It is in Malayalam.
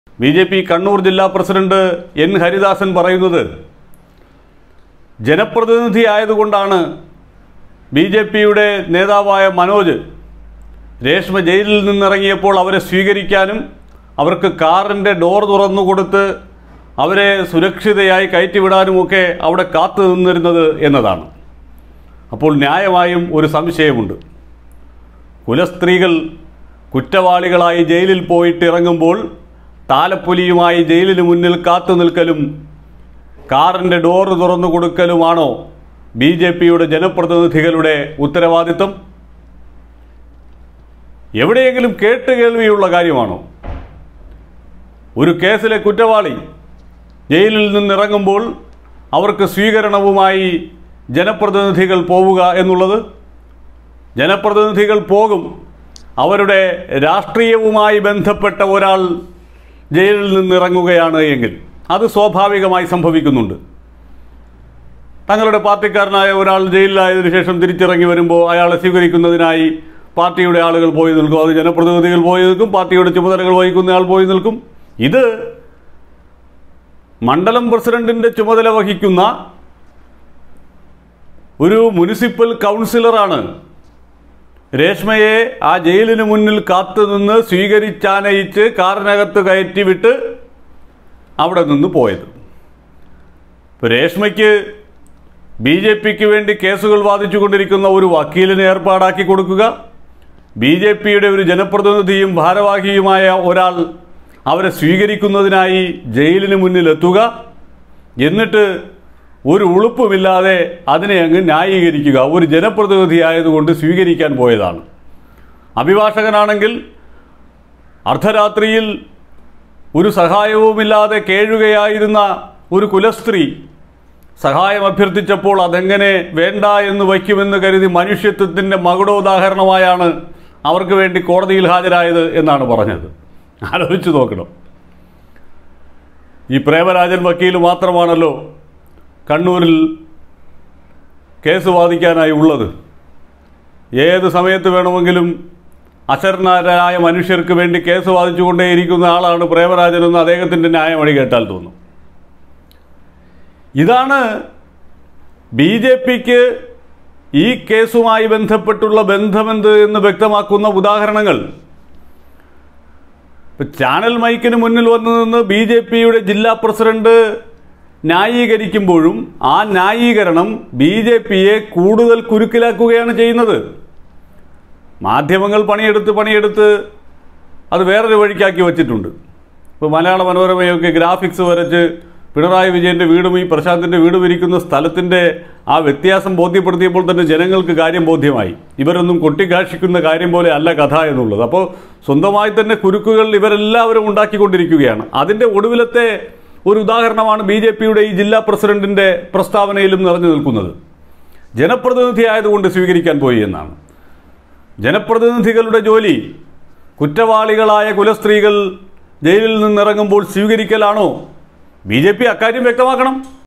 ബി ജെ പി കണ്ണൂർ ജില്ലാ പ്രസിഡന്റ് എൻ ഹരിദാസൻ പറയുന്നത് ജനപ്രതിനിധി ആയതുകൊണ്ടാണ് ബി ജെ പിയുടെ നേതാവായ മനോജ് രേഷ്മ ജയിലിൽ നിന്നിറങ്ങിയപ്പോൾ അവരെ സ്വീകരിക്കാനും അവർക്ക് കാറിൻ്റെ ഡോർ തുറന്നു കൊടുത്ത് അവരെ സുരക്ഷിതയായി കയറ്റിവിടാനുമൊക്കെ അവിടെ കാത്തു നിന്നിരുന്നത് എന്നതാണ് അപ്പോൾ ന്യായമായും ഒരു സംശയമുണ്ട് കുലസ്ത്രീകൾ കുറ്റവാളികളായി ജയിലിൽ പോയിട്ട് ഇറങ്ങുമ്പോൾ താലപ്പൊലിയുമായി ജയിലിന് മുന്നിൽ കാത്തു നിൽക്കലും കാറിൻ്റെ ഡോറ് തുറന്നു കൊടുക്കലുമാണോ ബി ജെ പിയുടെ ജനപ്രതിനിധികളുടെ ഉത്തരവാദിത്വം എവിടെയെങ്കിലും കേട്ട് കേൾവിയുള്ള കാര്യമാണോ ഒരു കേസിലെ കുറ്റവാളി ജയിലിൽ നിന്നിറങ്ങുമ്പോൾ അവർക്ക് സ്വീകരണവുമായി ജനപ്രതിനിധികൾ പോവുക എന്നുള്ളത് ജനപ്രതിനിധികൾ പോകും അവരുടെ രാഷ്ട്രീയവുമായി ബന്ധപ്പെട്ട ഒരാൾ ജയിലിൽ നിന്നിറങ്ങുകയാണ് എങ്കിൽ അത് സ്വാഭാവികമായി സംഭവിക്കുന്നുണ്ട് തങ്ങളുടെ പാർട്ടിക്കാരനായ ഒരാൾ ജയിലിലായതിനു ശേഷം തിരിച്ചിറങ്ങി വരുമ്പോൾ അയാളെ സ്വീകരിക്കുന്നതിനായി പാർട്ടിയുടെ ആളുകൾ പോയി നിൽക്കും അത് ജനപ്രതിനിധികൾ പോയി നിൽക്കും പാർട്ടിയുടെ ചുമതലകൾ വഹിക്കുന്ന ആൾ പോയി നിൽക്കും ഇത് മണ്ഡലം പ്രസിഡന്റിന്റെ ചുമതല വഹിക്കുന്ന ഒരു മുനിസിപ്പൽ കൗൺസിലറാണ് രേഷ്മയെ ആ ജയിലിന് മുന്നിൽ കാത്തുനിന്ന് സ്വീകരിച്ചാനയിച്ച് കാറിനകത്ത് കയറ്റിവിട്ട് അവിടെ നിന്ന് പോയത് ഇപ്പോൾ രേഷ്മയ്ക്ക് ബി ജെ പിക്ക് വേണ്ടി കേസുകൾ വാദിച്ചുകൊണ്ടിരിക്കുന്ന ഒരു വക്കീലിനെ ഏർപ്പാടാക്കി കൊടുക്കുക ബി ജെ പിയുടെ ഒരു ജനപ്രതിനിധിയും ഭാരവാഹിയുമായ ഒരാൾ അവരെ സ്വീകരിക്കുന്നതിനായി ജയിലിന് മുന്നിൽ എത്തുക എന്നിട്ട് ഒരു ഉളുപ്പുമില്ലാതെ അതിനെ അങ്ങ് ന്യായീകരിക്കുക ഒരു ജനപ്രതിനിധി ആയതുകൊണ്ട് സ്വീകരിക്കാൻ പോയതാണ് അഭിഭാഷകനാണെങ്കിൽ അർദ്ധരാത്രിയിൽ ഒരു സഹായവുമില്ലാതെ കേഴുകയായിരുന്ന ഒരു കുലസ്ത്രീ സഹായം അഭ്യർത്ഥിച്ചപ്പോൾ അതെങ്ങനെ വേണ്ട എന്ന് വയ്ക്കുമെന്ന് കരുതി മനുഷ്യത്വത്തിൻ്റെ മകുടോദാഹരണമായാണ് അവർക്ക് വേണ്ടി കോടതിയിൽ ഹാജരായത് എന്നാണ് പറഞ്ഞത് ആലോചിച്ച് നോക്കണം ഈ പ്രേമരാജൻ വക്കീൽ മാത്രമാണല്ലോ കണ്ണൂരിൽ കേസ് വാദിക്കാനായി ഉള്ളത് ഏത് സമയത്ത് വേണമെങ്കിലും അശരണരായ മനുഷ്യർക്ക് വേണ്ടി കേസ് വാദിച്ചുകൊണ്ടേയിരിക്കുന്ന ആളാണ് പ്രേമരാജനെന്ന് അദ്ദേഹത്തിൻ്റെ ന്യായമണി കേട്ടാൽ തോന്നും ഇതാണ് ബി ജെ പിക്ക് ഈ കേസുമായി ബന്ധപ്പെട്ടുള്ള ബന്ധമെന്ത് എന്ന് വ്യക്തമാക്കുന്ന ഉദാഹരണങ്ങൾ ഇപ്പൊ ചാനൽ മൈക്കിന് മുന്നിൽ വന്നു നിന്ന് ബി ജെ പിയുടെ ജില്ലാ പ്രസിഡന്റ് ന്യായീകരിക്കുമ്പോഴും ആ ന്യായീകരണം ബി ജെ പിയെ കൂടുതൽ കുരുക്കിലാക്കുകയാണ് ചെയ്യുന്നത് മാധ്യമങ്ങൾ പണിയെടുത്ത് പണിയെടുത്ത് അത് വേറൊരു വഴിക്കാക്കി വച്ചിട്ടുണ്ട് ഇപ്പോൾ മലയാള മനോരമയൊക്കെ ഗ്രാഫിക്സ് വരച്ച് പിണറായി വിജയൻ്റെ വീടും ഈ പ്രശാന്തിൻ്റെ വീടും ഇരിക്കുന്ന സ്ഥലത്തിൻ്റെ ആ വ്യത്യാസം ബോധ്യപ്പെടുത്തിയപ്പോൾ തന്നെ ജനങ്ങൾക്ക് കാര്യം ബോധ്യമായി ഇവരൊന്നും കൊട്ടിക്കാക്ഷിക്കുന്ന കാര്യം പോലെ അല്ല കഥ എന്നുള്ളത് അപ്പോൾ സ്വന്തമായി തന്നെ കുരുക്കുകൾ ഇവരെല്ലാവരും ഉണ്ടാക്കിക്കൊണ്ടിരിക്കുകയാണ് അതിൻ്റെ ഒടുവിലത്തെ ഒരു ഉദാഹരണമാണ് ബി ജെ പിയുടെ ഈ ജില്ലാ പ്രസിഡന്റിൻ്റെ പ്രസ്താവനയിലും നിറഞ്ഞു നിൽക്കുന്നത് ജനപ്രതിനിധി ആയതുകൊണ്ട് സ്വീകരിക്കാൻ പോയി എന്നാണ് ജനപ്രതിനിധികളുടെ ജോലി കുറ്റവാളികളായ കുലസ്ത്രീകൾ ജയിലിൽ നിന്നിറങ്ങുമ്പോൾ സ്വീകരിക്കലാണോ ബി ജെ പി അക്കാര്യം വ്യക്തമാക്കണം